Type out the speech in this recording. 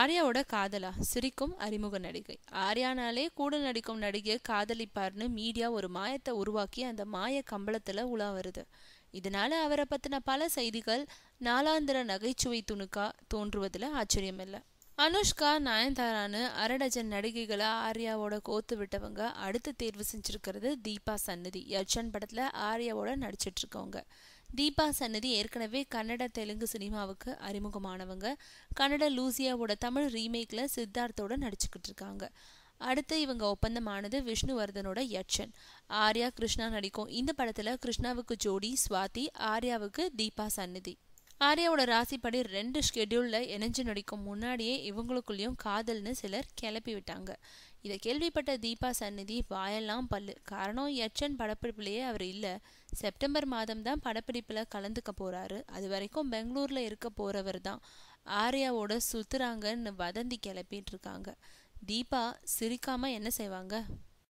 ஆர்யாவோட காதலா சிரிக்கும் அறிமுக நடிகை ஆர்யானாலே கூட நடிக்கும் நடிகை காதலிப்பார்னு மீடியா ஒரு மாயத்தை உருவாக்கி அந்த மாய கம்பளத்துல உலா வருது இதனால அவரை பத்தின பல செய்திகள் நாளாந்திர நகைச்சுவை துணுக்கா தோன்றுவதில் ஆச்சரியமில்லை அனுஷ்கா நயன்தாரான்னு அரை டஜன் நடிகைகளை ஆர்யாவோட கோத்து விட்டவங்க அடுத்து தேர்வு செஞ்சிருக்கிறது தீபா சன்னதி யர்ச்சன் படத்துல ஆர்யாவோட நடிச்சிட்டு இருக்கவங்க தீபா சன்னதி ஏற்கனவே கன்னட தெலுங்கு சினிமாவுக்கு அறிமுகமானவங்க கன்னட லூசியாவோட தமிழ் ரீமேக்ல சித்தார்த்தோட நடிச்சுக்கிட்டு இருக்காங்க அடுத்து இவங்க ஒப்பந்தமானது விஷ்ணுவர்தனோட யட்சன் ஆர்யா கிருஷ்ணா நடிக்கும் இந்த படத்துல கிருஷ்ணாவுக்கு ஜோடி ஸ்வாதி ஆர்யாவுக்கு தீபா சன்னதி ஆர்யாவோட ராசிப்படி ரெண்டு ஷெட்யூல்ல இணைஞ்சு நடிக்கும் முன்னாடியே இவங்களுக்குள்ளேயும் காதல்னு சிலர் கிளப்பி விட்டாங்க இதை கேள்விப்பட்ட தீபா சந்நிதி வாயெல்லாம் பல்லு காரணம் யட்சன் படப்பிடிப்புலேயே அவர் இல்லை செப்டம்பர் மாதம் தான் படப்பிடிப்பில் கலந்துக்க போறாரு அது வரைக்கும் பெங்களூர்ல இருக்க போறவர் தான் ஆர்யாவோட சுத்துறாங்கன்னு வதந்தி கிளப்பிட்டு இருக்காங்க தீபா சிரிக்காம என்ன செய்வாங்க